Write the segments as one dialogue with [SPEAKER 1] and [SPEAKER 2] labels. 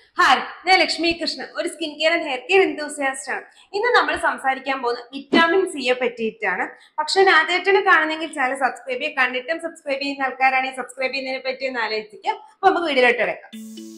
[SPEAKER 1] hi ഞാൻ ലക്ഷ്മി കൃഷ്ണൻ ഒരു skin care and hair care enthusiast ആണ് ഇന്ന് നമ്മൾ സംസാരിക്കാൻ പോകുന്നത് വിറ്റാമിൻ സിയെ പറ്റിയിട്ടാണ് പക്ഷെ ആദ്യമായിട്ടാണ് കാണുന്നെങ്കിൽ ചാനൽ സബ്സ്ക്രൈബ് ചെയ്യുക കണ്ടിട്ടും സബ്സ്ക്രൈബ് ചെയ്യുന്ന ആൾക്കാരാണെങ്കിൽ സബ്സ്ക്രൈബ് ചെയ്യുന്നതിനെ പറ്റി ഒന്ന് ആലോചിക്കുക അപ്പൊ നമുക്ക് വീഡിയോയിലോട്ട് കിടക്കാം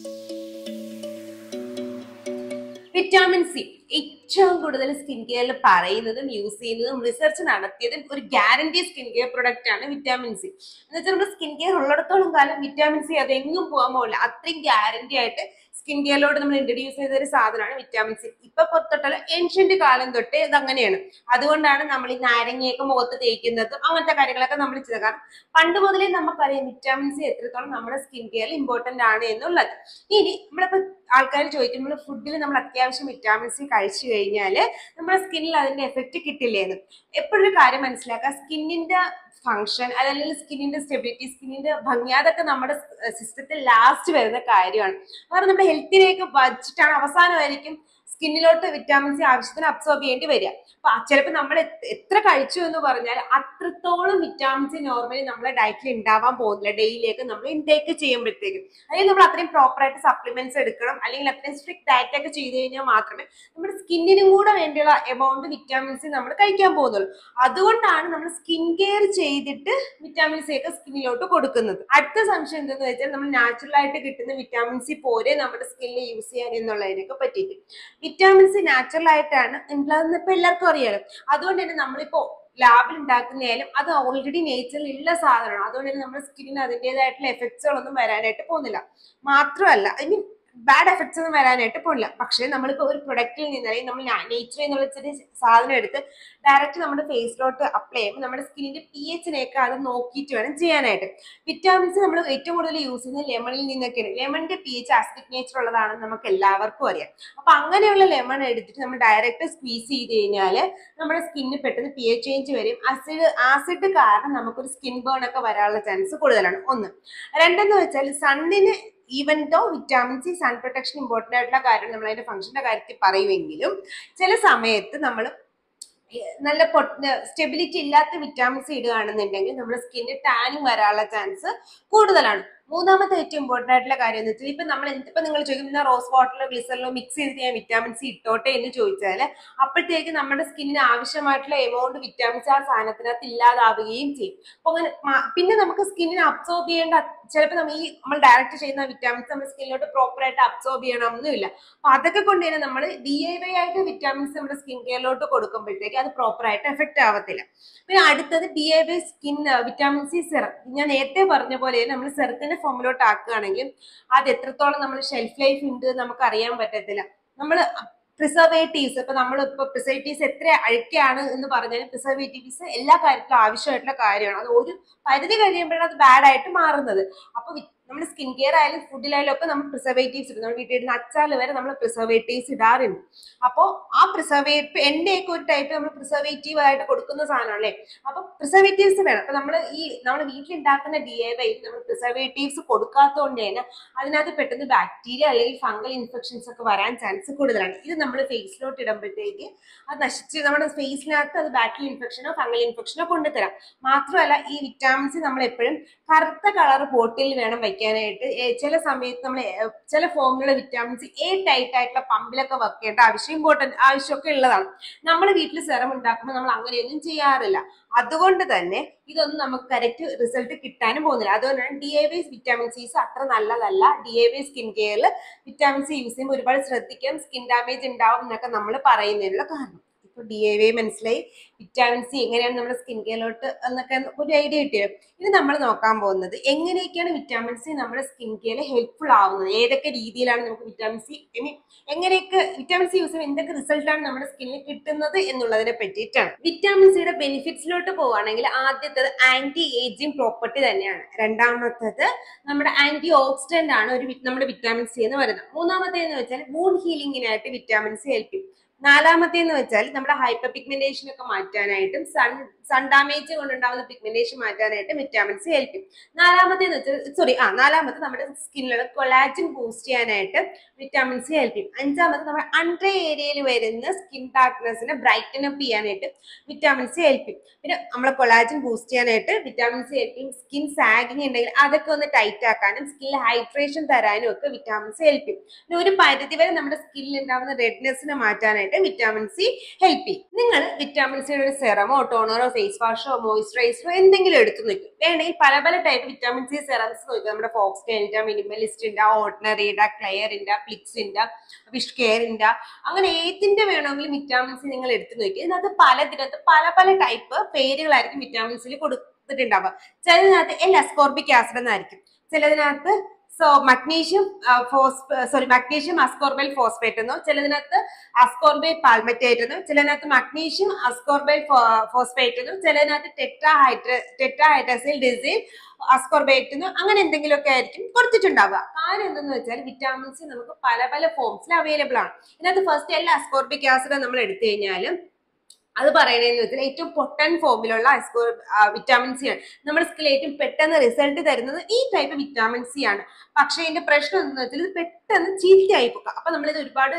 [SPEAKER 1] വിറ്റാമിൻ സി ഏറ്റവും കൂടുതൽ സ്കിൻ കെയറിൽ പറയുന്നതും യൂസ് ചെയ്യുന്നതും റിസർച്ച് നടത്തിയതും ഒരു ഗ്യാരണ്ടി സ്കിൻ കെയർ പ്രൊഡക്റ്റ് ആണ് വിറ്റാമിൻ സി എന്ന് വെച്ചാൽ നമ്മുടെ സ്കിൻ കെയർ ഉള്ളിടത്തോളം കാലം വിറ്റാമിൻ സി അതെങ്ങും പോകാൻ പോകില്ല അത്രയും ഗ്യാരണ്ടി ആയിട്ട് സ്കിൻ കെയറിലോട്ട് നമ്മൾ ഇൻട്രൊഡ്യൂസ് ചെയ്ത ഒരു സാധനമാണ് വിറ്റാമിൻ സി ഇപ്പൊ തൊട്ടല്ല ഏൻഷ്യന്റ് കാലം തൊട്ടേ ഇത് അങ്ങനെയാണ് അതുകൊണ്ടാണ് നമ്മൾ ഈ നാരങ്ങയൊക്കെ മുഖത്ത് തേക്കുന്നതും അങ്ങനത്തെ കാര്യങ്ങളൊക്കെ നമ്മൾ ചെയ്തത് കാരണം പണ്ട് മുതലേ നമുക്കറിയാം വിറ്റാമിൻ സി എത്രത്തോളം നമ്മുടെ സ്കിൻ കെയറിൽ ഇമ്പോർട്ടന്റ് ആണ് എന്നുള്ളത് ഇനി നമ്മളിപ്പോ ആൾക്കാർ ചോദിക്കും നമ്മൾ ഫുഡിൽ നമ്മൾ അത്യാവശ്യം വിറ്റാമിൻ സി കഴിച്ചു കഴിഞ്ഞാൽ നമ്മുടെ സ്കിന്നിൽ അതിന്റെ എഫക്റ്റ് കിട്ടില്ലേന്ന് എപ്പോഴൊരു കാര്യം മനസ്സിലാക്കുക സ്കിന്നിന്റെ ഫങ്ഷൻ അല്ലെങ്കിൽ സ്കിന്നിന്റെ സ്റ്റെബിലിറ്റി സ്കിന്നിന്റെ ഭംഗി അതൊക്കെ നമ്മുടെ സിസ്റ്റത്തിൽ ലാസ്റ്റ് വരുന്ന കാര്യമാണ് കാരണം നമ്മുടെ ഹെൽത്തിനെയൊക്കെ വച്ചിട്ടാണ് അവസാനമായിരിക്കും സ്കിന്നിലോട്ട് വിറ്റാമിൻ സി ആവശ്യത്തിന് അബ്സോർബ് ചെയ്യേണ്ടി വരിക അപ്പൊ ചിലപ്പോൾ നമ്മൾ എത്ര- എത്ര കഴിച്ചു എന്ന് പറഞ്ഞാൽ അത്രത്തോളം വിറ്റാമിൻ സി നോർമലി നമ്മളെ ഡയറ്റിൽ ഉണ്ടാവാൻ പോകുന്നില്ല ഡെയിലിയൊക്കെ നമ്മൾ ഇൻടേക്ക് ചെയ്യുമ്പോഴത്തേക്കും അല്ലെങ്കിൽ നമ്മൾ അത്രയും പ്രോപ്പർ ആയിട്ട് സപ്ലിമെന്റ്സ് എടുക്കണം അല്ലെങ്കിൽ അത്രയും സ്ട്രിക്ട് ഡയറ്റ് ഒക്കെ ചെയ്ത് കഴിഞ്ഞാൽ മാത്രമേ നമ്മുടെ സ്കിന്നിനും കൂടെ വേണ്ടിയുള്ള എമൗണ്ട് വിറ്റാമിൻ സി നമ്മൾ കഴിക്കാൻ പോകുന്നുള്ളൂ അതുകൊണ്ടാണ് നമ്മൾ സ്കിൻ കെയർ ചെയ്തിട്ട് വിറ്റാമിൻ സി ഒക്കെ സ്കിന്നിലോട്ട് കൊടുക്കുന്നത് അടുത്ത സംശയം എന്തെന്ന് വെച്ചാൽ നമ്മൾ നാച്ചുറൽ ആയിട്ട് കിട്ടുന്ന വിറ്റാമിൻ സി പോരെ നമ്മുടെ സ്കിന്നിൽ യൂസ് ചെയ്യാൻ എന്നുള്ളതിനൊക്കെ പറ്റിയിട്ട് വിറ്റാമിൻ സി നാച്ചുറൽ ആയിട്ടാണ് ഉള്ളതെന്ന് ഇപ്പൊ എല്ലാവർക്കും അറിയാലോ അതുകൊണ്ട് തന്നെ നമ്മളിപ്പോ ലാബിൽ ഉണ്ടാക്കുന്നതായാലും അത് ഓൾറെഡി നേച്ചറിൽ ഉള്ള സാധനമാണ് അതുകൊണ്ട് തന്നെ നമ്മുടെ സ്കിന്നിന് അതിൻ്റെതായിട്ടുള്ള എഫക്ട്സുകളൊന്നും വരാനായിട്ട് പോകുന്നില്ല മാത്രമല്ല ഐ മീൻ ബാഡ് എഫക്ട്സ് ഒന്നും വരാനായിട്ട് പോകില്ല പക്ഷേ നമ്മളിപ്പോൾ ഒരു പ്രൊഡക്റ്റിൽ നിന്ന് അല്ലെങ്കിൽ നമ്മൾ നേച്ചർ എന്നുള്ള ചെറിയ സാധനം എടുത്ത് ഡയറക്റ്റ് നമ്മുടെ ഫേസിലോട്ട് അപ്ലൈ ചെയ്യുമ്പോൾ നമ്മുടെ സ്കിന്നിന്റെ പി എച്ചിനെയൊക്കെ അത് നോക്കിയിട്ട് വേണം ചെയ്യാനായിട്ട് വിറ്റാമിൻസ് നമ്മൾ ഏറ്റവും കൂടുതൽ യൂസ് ചെയ്യുന്നത് ലെമണിൽ നിന്നൊക്കെയാണ് ലെമണിന്റെ പി എച്ച് ആസിഡിക് നേച്ചർ ഉള്ളതാണെന്ന് നമുക്ക് എല്ലാവർക്കും അറിയാം അപ്പൊ അങ്ങനെയുള്ള ലെമൺ എടുത്തിട്ട് നമ്മൾ ഡയറക്റ്റ് സ്ക്വീസ് ചെയ്ത് കഴിഞ്ഞാൽ നമ്മുടെ സ്കിന്നിന് പെട്ടെന്ന് പി എച്ച് ചേഞ്ച് വരും ആസിഡ് ആസിഡ് കാരണം നമുക്കൊരു സ്കിൻ ബേൺ ഒക്കെ വരാനുള്ള ചാൻസ് കൂടുതലാണ് ഒന്ന് രണ്ടെന്ന് വെച്ചാൽ സണ്ണിന് even though vitamin C sun protection important ആയിട്ടുള്ള കാര്യം നമ്മൾ അതിന്റെ ഫംഗ്ഷന്റെ കാര്യത്തിൽ പറയുമെങ്കിലും ചില സമയത്ത് നമ്മൾ നല്ല സ്റ്റെബിലിറ്റി ഇല്ലാത്ത വിറ്റാമിൻ സി ഇടുകയാണെന്നുണ്ടെങ്കിൽ നമ്മുടെ സ്കിന്നിന് ടാനും വരാനുള്ള ചാൻസ് കൂടുതലാണ് മൂന്നാമത്തെ ഏറ്റവും ഇമ്പോർട്ടൻ്റ് ആയിട്ടുള്ള കാര്യം എന്ന് വെച്ചാൽ ഇപ്പൊ നമ്മൾ ഇപ്പൊ നിങ്ങൾ ചോദിക്കും "എന്നാ റോസ് വാട്ടറിലോ ഗ്ലിസറിലോ മിക്സ് ചെയ്ത് ഞാൻ വിറ്റാമിൻ സി ഇട്ടോട്ടെ എന്ന് ചോദിച്ചാൽ അപ്പോഴത്തേക്ക് നമ്മുടെ സ്കിന്നിന് ആവശ്യമായിട്ടുള്ള എമൗണ്ട് വിറ്റാമിൻ സി ആ സാധനത്തിനകത്ത് ഇല്ലാതാവുകയും ചെയ്യും അപ്പൊ അങ്ങനെ മ- പിന്നെ നമുക്ക് സ്കിന്നിന് അബ്സോർബ് ചെയ്യേണ്ട ചിലപ്പോൾ നമ്മൾ ഈ നമ്മൾ ഡയറക്റ്റ് ചെയ്യുന്ന വിറ്റാമിൻസ് നമ്മുടെ സ്കിന്നിലോട്ട് പ്രോപ്പർ ആയിട്ട് അബ്സോർബ് ചെയ്യണമെന്നില്ല അപ്പൊ അതൊക്കെ കൊണ്ട് തന്നെ നമ്മൾ ഡി ഐ വൈ ആയിട്ട് വിറ്റാമിൻസ് നമ്മുടെ സ്കിൻ കെയറിലോട്ട് കൊടുക്കുമ്പോഴത്തേക്ക് അത് പ്രോപ്പർ ആയിട്ട് എഫക്റ്റ് ആവത്തില്ല പിന്നെ അടുത്തത് D I Y skin vitamin C serum ഞാൻ നേരത്തെ പറഞ്ഞ പോലെ നമ്മൾ സെറത്തിന്റെ ഫോമിലോട്ട് ആക്കുകയാണെങ്കിൽ അത് എത്രത്തോളം നമ്മൾ ഷെൽഫ് ലൈഫ് ഉണ്ട് എന്ന് നമുക്ക് അറിയാൻ പറ്റത്തില്ല നമ്മൾ പ്രിസർവേറ്റീവ്സ് ഇപ്പൊ നമ്മൾ ഇപ്പൊ പ്രിസർവേറ്റീവ്സ് എത്ര അഴുക്കാണ് എന്ന് പറഞ്ഞാൽ പ്രിസർവേറ്റീവ്സ് എല്ലാ കാര്യത്തിലും ആവശ്യമായിട്ടുള്ള കാര്യമാണ് അത് ഒരു പരിധി കഴിയുമ്പോഴാണ് അത് ബാഡ് ആയിട്ട് മാറുന്നത് അപ്പൊ വി- നമ്മുടെ സ്കിൻ കെയർ ആയാലും ഫുഡിലായാലും ഒക്കെ നമ്മൾ പ്രിസർവേറ്റീവ്സ് ഇടും നമ്മൾ വീട്ടിൽ ഇടുന്ന അച്ചാൽ വരെ നമ്മൾ പ്രിസർവേറ്റീവ്സ് ഇടാറുണ്ട് അപ്പോൾ ആ പ്രിസർവേറ്റ് എന്റെയൊക്കെ ഒരു ടൈപ്പ് നമ്മൾ പ്രിസർവേറ്റീവ് ആയിട്ട് കൊടുക്കുന്ന സാധനമല്ലേ അപ്പൊ പ്രിസർവേറ്റീവ്സ് വേണം അപ്പൊ നമ്മൾ ഈ നമ്മൾ വീട്ടിൽ ഉണ്ടാക്കുന്ന ഡി എ വൈ നമ്മൾ പ്രിസർവേറ്റീവ്സ് കൊടുക്കാത്തതുകൊണ്ട് തന്നെ അതിനകത്ത് പെട്ടെന്ന് ബാക്ടീരിയ അല്ലെങ്കിൽ ഫംഗൽ ഇൻഫെക്ഷൻസ് ഒക്കെ വരാൻ ചാൻസ് കൂടുതലാണ് ഇത് നമ്മൾ ഫേസിലോട്ട് ഇടുമ്പോഴത്തേക്ക് അത് നശിച്ച് നമ്മുടെ ഫേസിനകത്ത് അത് ബാക്ടീരിയ ഇൻഫെക്ഷനോ ഫംഗൽ ഇൻഫെക്ഷനോ കൊണ്ടുതരാം മാത്രമല്ല ഈ വിറ്റാമിൻസ് നമ്മൾ എപ്പോഴും കറുത്ത കളർ ബോട്ടിൽ വേണം വയ്ക്കാനായിട്ട് ഏ, ചില സമയത്ത് നമ്മൾ ചില ഫോമിലുള്ള വിറ്റാമിൻസ് എ ടൈറ്റ് ആയിട്ടുള്ള പമ്പിലൊക്കെ വെക്കേണ്ട ആവശ്യം ഇമ്പോർട്ടൻറ്റ് ആവശ്യമൊക്കെ ഉള്ളതാണ് നമ്മൾ വീട്ടിൽ സെറം ഉണ്ടാക്കുമ്പോൾ നമ്മൾ അങ്ങനെയൊന്നും ചെയ്യാറില്ല അതുകൊണ്ട് തന്നെ ഇതൊന്നും നമുക്ക് കറക്റ്റ് റിസൾട്ട് കിട്ടാനും പോകുന്നില്ല അതുകൊണ്ടാണ് D I Y vitamin Cs അത്ര നല്ലതല്ല ഡി എ വൈ സ്കിൻ കെയറിൽ വിറ്റാമിൻ സി യൂസ് ചെയ്യുമ്പോൾ ഒരുപാട് ശ്രദ്ധിക്കാം സ്കിൻ ഡാമേജ് ഉണ്ടാവും എന്നൊക്കെ നമ്മൾ പറയുന്നതിനുള്ള കാരണം ഇപ്പൊ ഡി എ വൈ മനസ്സിലായി വിറ്റാമിൻ സി എങ്ങനെയാണ് നമ്മുടെ സ്കിൻ കെയറിലോട്ട് എന്നൊക്കെ ഒരു ഐഡിയ കിട്ടിയത് ഇനി നമ്മൾ നോക്കാൻ പോകുന്നത് എങ്ങനെയൊക്കെയാണ് വിറ്റാമിൻ സി നമ്മുടെ സ്കിൻ കെയറിൽ ഹെൽപ്ഫുൾ ആവുന്നത് ഏതൊക്കെ രീതിയിലാണ് നമുക്ക് വിറ്റാമിൻ സി ഐ മീൻ എങ്ങനെയൊക്കെ വിറ്റാമിൻ സി യൂസ് ചെയ്യുമ്പോൾ എന്തൊക്കെ റിസൾട്ടാണ് നമ്മുടെ സ്കിന്നിൽ കിട്ടുന്നത് എന്നുള്ളതിനെ പറ്റിയിട്ടാണ് വിറ്റാമിൻ സിയുടെ ബെനിഫിറ്റ്സിലോട്ട് പോവുകയാണെങ്കിൽ ആദ്യത്തേത് ആന്റി ഏജിങ് പ്രോപ്പർട്ടി തന്നെയാണ് രണ്ടാമത്തേത് നമ്മുടെ ആന്റി ഓക്സിഡന്റ് ആണ് ഒരു വി- നമ്മുടെ വിറ്റാമിൻ സി എന്ന് പറയുന്നത് മൂന്നാമത്തേന്ന് വെച്ചാൽ വൂൺ ഹീലിംഗിനായിട്ട് വിറ്റാമിൻ സി ഹെൽപ്പ് ചെയ്യും നാലാമത്തെ എന്ന് വെച്ചാൽ നമ്മുടെ ഹൈപ്പർ പിഗ്മെന്റേഷൻ ഒക്കെ മാറ്റാനായിട്ടും സൺ സൺ ഡാമേജ് കൊണ്ടുണ്ടാവുന്ന പിഗ്മെന്റേഷൻ മാറ്റാനായിട്ട് വിറ്റാമിൻ സി ഹെൽപ്പ് ചെയ്യും നാലാമത്തെ എന്ന് വെച്ചാൽ സോറി ആ നാലാമത്തെ നമ്മുടെ സ്കിന്നിലുള്ള കൊളാജിൻ ബൂസ്റ്റ് ചെയ്യാനായിട്ട് വിറ്റാമിൻ സി ഹെൽപ്പ് ചെയ്യും അഞ്ചാമത് നമ്മുടെ അണ്ടർ ഏരിയയിൽ വരുന്ന സ്കിൻ ഡാർക്ക്നെസ്സിനെ ബ്രൈറ്റൻ അപ്പ് ചെയ്യാനായിട്ട് വിറ്റാമിൻ സി ഹെൽപ്പ് ചെയ്യും പിന്നെ നമ്മളെ കൊളാജിൻ ബൂസ്റ്റ് ചെയ്യാനായിട്ട് വിറ്റാമിൻ സി ഹെൽപ്പ് ചെയ്യും സ്കിൻ സാഗിങ് ഉണ്ടെങ്കിൽ അതൊക്കെ ഒന്ന് ടൈറ്റ് ആക്കാനും സ്കിന്നിൽ ഹൈഡ്രേഷൻ തരാനും ഒക്കെ വിറ്റാമിൻ സി ഹെൽപ്പ് ചെയ്യും പിന്നെ ഒരു പരിധി വരെ നമ്മുടെ സ്കിന്നിൽ ഉണ്ടാകുന്ന റെഡ്നെസ്സിനെ മാറ്റാനായിട്ട് വിറ്റാമിൻ സി ഹെൽപ്പ് ചെയ്യും നിങ്ങൾ വിറ്റാമിൻ സിയുടെ ഒരു സെറമോ ടോണറോ ഫേസ് വാഷോ മോയിസ്ചറൈസറോ എന്തെങ്കിലും എടുത്തു നോക്കും വേണമെങ്കിൽ പല പല ടൈപ്പ് വിറ്റാമിൻ സി സെറംസ് നോക്കുക നമ്മുടെ ഫോക്സ് ഉണ്ട് മിനിമലിസ്റ്റ് ഉണ്ട് ഓർഡിനറി ഉണ്ട് ക്ലെയർ ഉണ്ട് പ്ലിക്സ് ഉണ്ട് വിഷ് കെയർ ഉണ്ട് അങ്ങനെ ഏതിന്റെ വേണമെങ്കിലും വിറ്റാമിൻ സി നിങ്ങൾ എടുത്തു നോക്കി ഇതിനകത്ത് പല ഇതിനകത്ത് പല പല ടൈപ്പ് പേരുകളായിരിക്കും വിറ്റാമിൻ സിയിൽ കൊടുത്തിട്ടുണ്ടാവുക ചിലതിനകത്ത് എൽ അസ്കോർബിക് ആസിഡ് എന്നായിരിക്കും ചിലതിനകത്ത് so magnesium sorry magnesium ascorbyl phosphate എന്നോ ചിലതിനകത്ത് അസ്കോർബൈൽ പാൽമറ്റേറ്റ് എന്നോ ചിലതിനകത്ത് മഗ്നീഷ്യം അസ്കോർബൈൽ ഫോസ്ഫേറ്റ് എന്നോ ചിലതിനകത്ത് ടെട്രാഹൈഡ്ര ടെട്രാഹൈഡ്രസിൽ ഡിസൈൽ അസ്കോർബേറ്റ് എന്നോ അങ്ങനെ എന്തെങ്കിലുമൊക്കെ ആയിരിക്കും കൊടുത്തിട്ടുണ്ടാവുക കാര്യം എന്തെന്ന് വെച്ചാൽ വിറ്റാമിൻ സി നമുക്ക് പല പല ഫോംസിൽ അവൈലബിൾ ആണ് ഇതിനകത്ത് ഫസ്റ്റ് എല്ലാ അസ്കോർബിക് ആസിഡ് നമ്മൾ എടുത്തു കഴിഞ്ഞാൽ അത് പറയണതെന്ന് വെച്ചാൽ ഏറ്റവും പൊട്ടൻ ഫോമിലുള്ള അസ്കോ വിറ്റാമിൻ സി ആണ് നമ്മുടെ സ്കിൽ ഏറ്റവും പെട്ടെന്ന് റിസൾട്ട് തരുന്നത് ഈ ടൈപ്പ് വിറ്റാമിൻ സി ആണ് പക്ഷേ ഇതിന്റെ പ്രശ്നം എന്താണെന്ന് വെച്ചാൽ ഇത് പെട്ടെന്ന് ചീത്തയായി പോകുക അപ്പൊ നമ്മളിത് ഒരുപാട്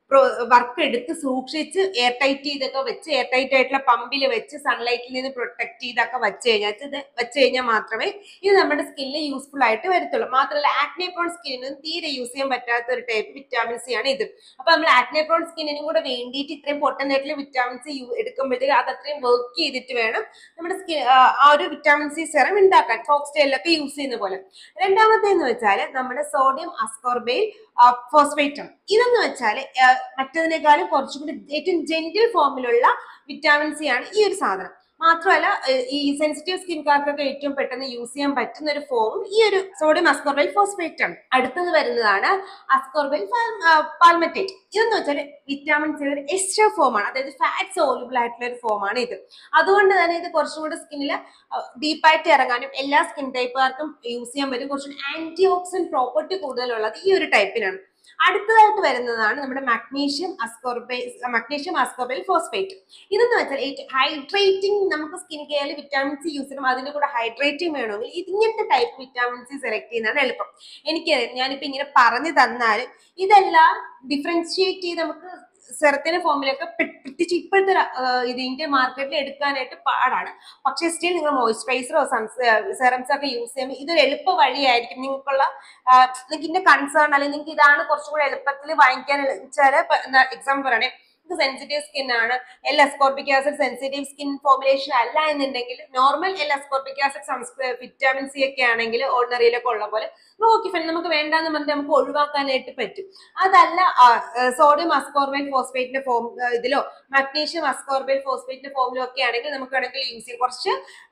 [SPEAKER 1] വർക്ക് എടുത്ത് സൂക്ഷിച്ച് എയർ ടൈറ്റ് ചെയ്തൊക്കെ വെച്ച് എയർ ടൈറ്റ് ആയിട്ടുള്ള പമ്പിൽ വെച്ച് സൺലൈറ്റിൽ നിന്ന് പ്രൊട്ടക്ട് ചെയ്തൊക്കെ വെച്ച് കഴിഞ്ഞാൽ ഇത് വെച്ച് കഴിഞ്ഞാൽ മാത്രമേ ഇത് നമ്മുടെ സ്കിന്നിൽ യൂസ്ഫുൾ ആയിട്ട് വരത്തുള്ളൂ മാത്രമല്ല ആക്നെപ്രോൺ സ്കിന്നിനും തീരെ യൂസ് ചെയ്യാൻ പറ്റാത്ത ഒരു ടൈപ്പ് വിറ്റാമിൻ സി ആണ് ഇത് അപ്പൊ നമ്മൾ ആക്നെപ്രോൺ സ്കിന്നിനും കൂടെ വേണ്ടിയിട്ട് ഇത്രയും പൊട്ടൻ ആയിട്ടുള്ള വിറ്റാമിൻ സി എടുക്കുമ്പോഴത്തേക്ക് അത് അത്രയും വർക്ക് ചെയ്തിട്ട് വേണം നമ്മുടെ സ്കിൻ ആ ഒരു വിറ്റാമിൻ സി സെറം ഉണ്ടാക്കാൻ ഫോക്സ്റ്റൈലിലൊക്കെ യൂസ് ചെയ്യുന്ന പോലെ രണ്ടാമത്തേന്ന് വെച്ചാൽ നമ്മുടെ സോഡിയം അസ്കോർബൈൽ ഫോസ്ഫേറ്റ് ആണ് ഇതെന്ന് വെച്ചാൽ മറ്റതിനേക്കാളും കുറച്ചും കൂടി ഏറ്റവും ജെന്റിൽ ഫോമിലുള്ള വിറ്റാമിൻ സി ആണ് ഈ ഒരു സാധനം മാത്രമല്ല ഏഹ് ഈ സെൻസിറ്റീവ് സ്കിൻകാർക്കൊക്കെ ഏറ്റവും പെട്ടെന്ന് യൂസ് ചെയ്യാൻ പറ്റുന്ന ഒരു ഫോമും ഈ ഒരു സോഡിയം അസ്കോർബൈൽ ഫോസ്ഫേറ്റ് ആണ് അടുത്തത് വരുന്നതാണ് അസ്കോർബൈൽ പാൽമറ്റേറ്റ് ഇതെന്ന് വെച്ചാൽ വിറ്റാമിൻ സിയുടെ ഒരു എക്സ്ട്രാ ഫോമാണ് അതായത് ഫാറ്റ് സോലുബിൾ ആയിട്ടുള്ള ഒരു ഫോമാണ് ഇത് അതുകൊണ്ട് തന്നെ ഇത് കുറച്ചും കൂടി സ്കിന്നിൽ ഡീപ്പായിട്ട് ഇറങ്ങാനും എല്ലാ സ്കിൻ ടൈപ്പുകാർക്കും യൂസ് ചെയ്യാൻ പറ്റും കുറച്ചും ആന്റി ഓക്സിഡന്റ് പ്രോപ്പർട്ടി കൂടുതലുള്ളത് ഈ ഒരു ടൈപ്പിനാണ് അടുത്തതായിട്ട് വരുന്നതാണ് നമ്മുടെ magnesium ascorbyl magnesium ascorbyl phosphate ഇതെന്ന് വെച്ചാൽ ഏറ്റവും ഹൈഡ്രേറ്റിംഗ് നമുക്ക് സ്കിൻ കെയറിൽ വിറ്റാമിൻ സി യൂസ് ചെയ്യണം അതിന്റെ കൂടെ ഹൈഡ്രേറ്റിംഗ് വേണമെങ്കിൽ ഇത് ഇങ്ങനത്തെ ടൈപ്പ് വിറ്റാമിൻ സി സെലക്ട് ചെയ്യുന്നതാണ് എളുപ്പം എനിക്ക് ഞാനിപ്പോ ഇങ്ങനെ പറഞ്ഞു തന്നാലും ഇതെല്ലാം ഡിഫറൻഷിയേറ്റ് ചെയ്ത് നമുക്ക് സെറത്തിന്റെ ഫോമിലൊക്കെ പ്രത്യേകിച്ച് ഇപ്പോഴത്തെ ഇത് ഇന്ത്യൻ മാർക്കറ്റിൽ എടുക്കാനായിട്ട് പാടാണ് പക്ഷേ സ്റ്റിൽ നിങ്ങൾ മോയ്സ്ചറൈസറോ സെറംസ് ഒക്കെ യൂസ് ചെയ്യുമ്പോൾ ഇതൊരു എളുപ്പ വഴിയായിരിക്കും നിങ്ങൾക്കുള്ള നിങ്ങൾക്ക് ഇതിന്റെ കൺസേൺ അല്ലെങ്കിൽ നിങ്ങൾക്ക് ഇതാണ് കുറച്ചും കൂടെ എളുപ്പത്തിൽ വാങ്ങിക്കാൻ വെച്ചാൽ എക്സാമ്പിൾ പറയണേ ഇത് സെൻസിറ്റീവ് സ്കിൻ ആണ് L ascorbic acid sensitive skin formulation അല്ല എന്നുണ്ടെങ്കിൽ normal L ascorbic acid vitamin C ഒക്കെ ആണെങ്കിൽ ഓർഡിനറിയിലൊക്കെ ഉള്ള പോലെ ഓക്കെ ഫൈൻ നമുക്ക് വേണ്ടാന്ന് പറഞ്ഞിട്ട് നമുക്ക് ഒഴിവാക്കാനായിട്ട് പറ്റും അതല്ല സോഡിയം അസ്കോർബൈൽ ഫോസ്ഫേറ്റിന്റെ ഫോം ഇതിലോ മഗ്നീഷ്യം അസ്കോർബൈൽ ഫോസ്ഫേറ്റിന്റെ ഫോമിലോ ഒക്കെ ആണെങ്കിൽ നമുക്ക് വേണമെങ്കിൽ യൂസ് ചെയ്യാം കുറച്ച്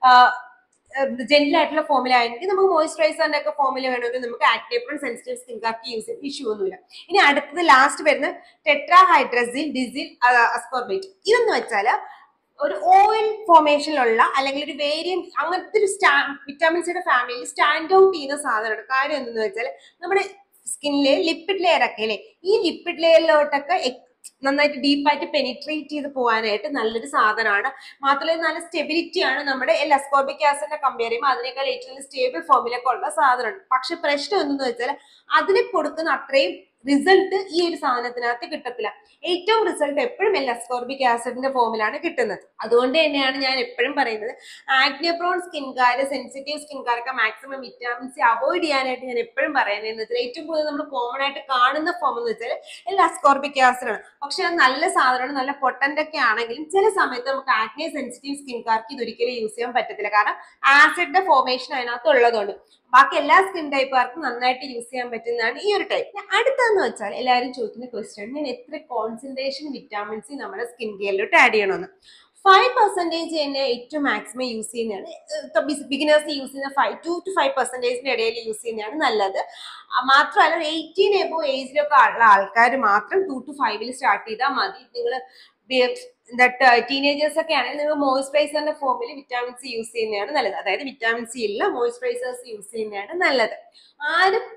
[SPEAKER 1] ജെന്റിൽ ആയിട്ടുള്ള ഫോമിലാണെങ്കിൽ നമുക്ക് മോയിസ്ചറൈസറിന്റെ ഒക്കെ ഫോമിൽ വേണമെങ്കിൽ നമുക്ക് ആക്ടേപ്രോൺ സെൻസിറ്റീവ് സ്കിൻകാർക്ക് യൂസ് ചെയ്യാം ഇഷ്യൂ ഒന്നുമില്ല ഇനി അടുത്തത് ലാസ്റ്റ് വരുന്ന ടെട്രാഹൈഡ്രസിൽ ഡിസിൽ അസ്കോർബേറ്റ് ഇതെന്ന് വെച്ചാൽ ഒരു ഓയിൽ ഫോർമേഷനിലുള്ള അല്ലെങ്കിൽ ഒരു വേരിയന്റ് അങ്ങനത്തെ ഒരു സ്റ്റാ വിറ്റാമിൻ സിയുടെ ഫാമിലിയിൽ സ്റ്റാൻഡ് ഔട്ട് ചെയ്യുന്ന സാധനമാണ് കാര്യം എന്തെന്ന് വെച്ചാൽ നമ്മുടെ സ്കിന്നിലെ ലിപ്പിഡ് ലെയർ ഒക്കെ അല്ലേ ഈ ലിപ്പിഡ് ലെയറിലോട്ടൊക്കെ നന്നായിട്ട് ഡീപ്പായിട്ട് പെനിട്രേറ്റ് ചെയ്ത് പോകാനായിട്ട് നല്ലൊരു സാധനമാണ് മാത്രമല്ല നല്ല സ്റ്റെബിലിറ്റി ആണ് നമ്മുടെ എൽ അസ്കോർബിക് ആസിഡിനെ കമ്പയർ ചെയ്യുമ്പോൾ അതിനേക്കാൾ ഏറ്റവും സ്റ്റേബിൾ ഫോമിലൊക്കെ ഉള്ള സാധനമാണ് പക്ഷെ പ്രശ്നം എന്തെന്ന് വെച്ചാൽ അതിന് കൊടുക്കുന്ന അത്രയും റിസൾട്ട് ഈ ഒരു സാധനത്തിനകത്ത് കിട്ടത്തില്ല ഏറ്റവും റിസൾട്ട് എപ്പോഴും എൽ അസ്കോർബിക് ആസിഡിന്റെ ഫോമിലാണ് കിട്ടുന്നത് അതുകൊണ്ട് തന്നെയാണ് ഞാൻ എപ്പോഴും പറയുന്നത് ആക്നെപ്രോൺ സ്കിൻകാര് സെൻസിറ്റീവ് സ്കിൻകാരൊക്കെ മാക്സിമം വിറ്റാമിൻ സി അവോയ്ഡ് ചെയ്യാനായിട്ട് ഞാൻ എപ്പോഴും പറയുന്നത് എന്ന് വെച്ചാൽ ഏറ്റവും കൂടുതൽ നമ്മൾ കോമൺ ആയിട്ട് കാണുന്ന ഫോം എന്ന് വെച്ചാൽ എൽ അസ്കോർബിക് ആസിഡ് ആണ് പക്ഷെ അത് നല്ല സാധനമാണ് നല്ല പൊട്ടന്റ് ഒക്കെ ആണെങ്കിലും ചില സമയത്ത് നമുക്ക് ആക്നെ സെൻസിറ്റീവ് സ്കിൻകാർക്ക് ഇത് ഒരിക്കലും യൂസ് ചെയ്യാൻ പറ്റത്തില്ല കാരണം ആസിഡിന്റെ ഫോർമേഷൻ അതിനകത്ത് ഉള്ളതുകൊണ്ട് ബാക്കി എല്ലാ സ്കിൻ ടൈപ്പുകാർക്കും നന്നായിട്ട് യൂസ് ചെയ്യാൻ പറ്റുന്നതാണ് ഈ ഒരു ടൈപ്പ് അടുത്തതെന്ന് വെച്ചാൽ എല്ലാവരും ചോദിക്കുന്ന ക്വസ്റ്റ്യൻ ഞാൻ എത്ര കോൺസെൻട്രേഷൻ വിറ്റാമിൻ സി നമ്മുടെ സ്കിൻ കെയറിലോട്ട് ആഡ് ചെയ്യണമെന്ന് ഫൈവ് പെർസെൻറ്റേജ് തന്നെ ഏറ്റവും മാക്സിമം യൂസ് ചെയ്യുന്നതാണ് ബിഗിനേഴ്സ് യൂസ് ചെയ്യുന്ന ഫൈവ് ടു ടു ഫൈവ് പെർസെൻറ്റേജിന്റെ ഇടയിൽ യൂസ് ചെയ്യുന്നതാണ് നല്ലത് മാത്രമല്ല എയ്റ്റീൻ എബോ ഏജിലൊക്കെ ഉള്ള ആൾക്കാർ മാത്രം ടു ടു ഫൈവിൽ സ്റ്റാർട്ട് ചെയ്താൽ മതി നിങ്ങൾ ടീനേജേഴ്സ് ഒക്കെ ആണെങ്കിൽ നിങ്ങൾ മോയിസ്ചറൈസറിന്റെ ഫോമിൽ വിറ്റാമിൻ സി യൂസ് ചെയ്യുന്നതാണ് നല്ലത് അതായത് വിറ്റാമിൻ സി ഉള്ള മോയിസ്ചറൈസേഴ്സ് യൂസ് ചെയ്യുന്നതാണ് നല്ലത് ആരും